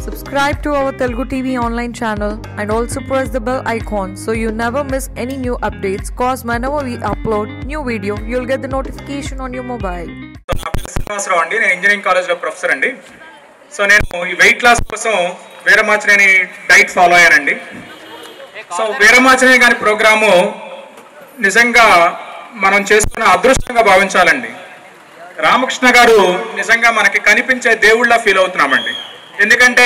Subscribe to our Telugu TV online channel and also press the bell icon so you never miss any new updates. Cause whenever we upload new video, you'll get the notification on your mobile. నా పేరు శ్రీనివాసరావు అండి నేను engineering కాలేజ్లో professor అండి so నేను ఈ weight loss కోసం Veeramachaneni diet follow అయ్యానండి సో వీరమాచినేని గారి ప్రోగ్రాము నిజంగా మనం చేసుకున్న అదృష్టంగా భావించాలండి రామకృష్ణ గారు నిజంగా మనకి కనిపించే దేవుళ్ళ ఫీల్ అవుతున్నామండి ఎందుకంటే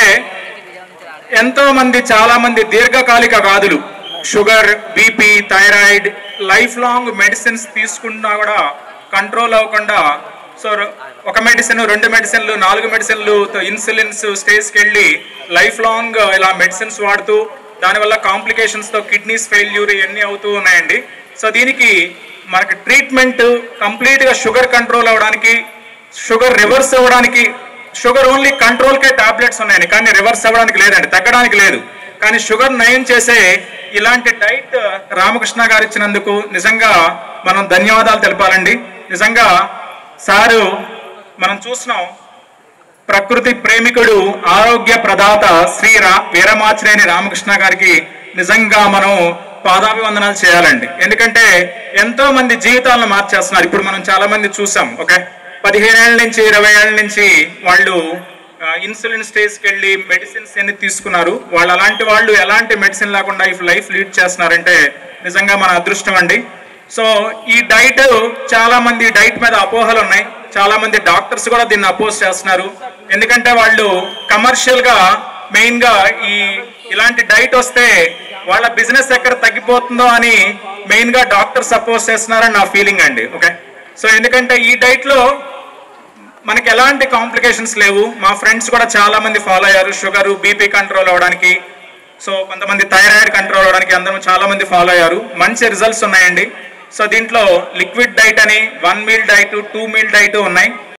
ఎంతో మంది చాలా మంది దీర్ఘకాలిక వ్యాధులు sugar BP thyroid life long medicines తీసుకున్నా కూడా కంట్రోల్ అవ్వకుండా సో ఒక మెడిసిన్ రెండు మెడిసిన్లు నాలుగు మెడిసిన్లు ఇన్సులిన్స్ స్టేజ్కి వెళ్ళి లైఫ్ లాంగ్ ఇలా మెడిసిన్స్ వాడుతూ దానివల్ల కాంప్లికేషన్స్తో కిడ్నీస్ ఫెయిల్యూర్ ఇవన్నీ అవుతూ ఉన్నాయండి సో దీనికి మనకి ట్రీట్మెంట్ కంప్లీట్గా షుగర్ కంట్రోల్ అవ్వడానికి షుగర్ రివర్స్ అవ్వడానికి షుగర్ ఓన్లీ కంట్రోల్కే టాబ్లెట్స్ ఉన్నాయండి కానీ రివర్స్ అవ్వడానికి లేదండి తగ్గడానికి లేదు కానీ షుగర్ నయం చేసే ఇలాంటి డైట్ రామకృష్ణ గారు ఇచ్చినందుకు నిజంగా మనం ధన్యవాదాలు తెలపాలండి నిజంగా సారు మనం చూస్తున్నాం ప్రకృతి ప్రేమికుడు ఆరోగ్య ప్రదాత శ్రీ రా వీరమాచినేని రామకృష్ణ గారికి నిజంగా మనం పాదాభివందనాలు చేయాలండి ఎందుకంటే ఎంతో మంది జీవితాలను మార్చేస్తున్నారు ఇప్పుడు మనం చాలా మంది చూసాం ఓకే పదిహేను ఏళ్ళ నుంచి ఇరవై ఏళ్ళ నుంచి వాళ్ళు ఇన్సులిన్ స్టేజ్కి వెళ్ళి మెడిసిన్స్ ఎన్ని తీసుకున్నారు వాళ్ళు అలాంటి వాళ్ళు ఎలాంటి మెడిసిన్ లేకుండా ఈ లైఫ్ లీడ్ చేస్తున్నారంటే నిజంగా మన అదృష్టం అండి సో ఈ డైట్ చాలా మంది డైట్ మీద అపోహలు ఉన్నాయి చాలా మంది డాక్టర్స్ కూడా దీన్ని అపోజ్ చేస్తున్నారు ఎందుకంటే వాళ్ళు కమర్షియల్ గా మెయిన్ గా ఈ ఇలాంటి డైట్ వస్తే వాళ్ళ బిజినెస్ ఎక్కడ తగ్గిపోతుందో అని మెయిన్ గా డాక్టర్స్ అపోజ్ చేస్తున్నారని నా ఫీలింగ్ అండి ఓకే సో ఎందుకంటే ఈ డైట్ లో మనకి ఎలాంటి కాంప్లికేషన్స్ లేవు మా ఫ్రెండ్స్ కూడా చాలా మంది ఫాలో అయ్యారు షుగర్ బీపీ కంట్రోల్ అవ్వడానికి సో కొంతమంది థైరాయిడ్ కంట్రోల్ అవ్వడానికి అందరూ చాలా మంది ఫాలో అయ్యారు మంచి రిజల్ట్స్ ఉన్నాయండి సో దీంట్లో లిక్విడ్ డైట్ అని one meal diet two meal diet ఉన్నాయి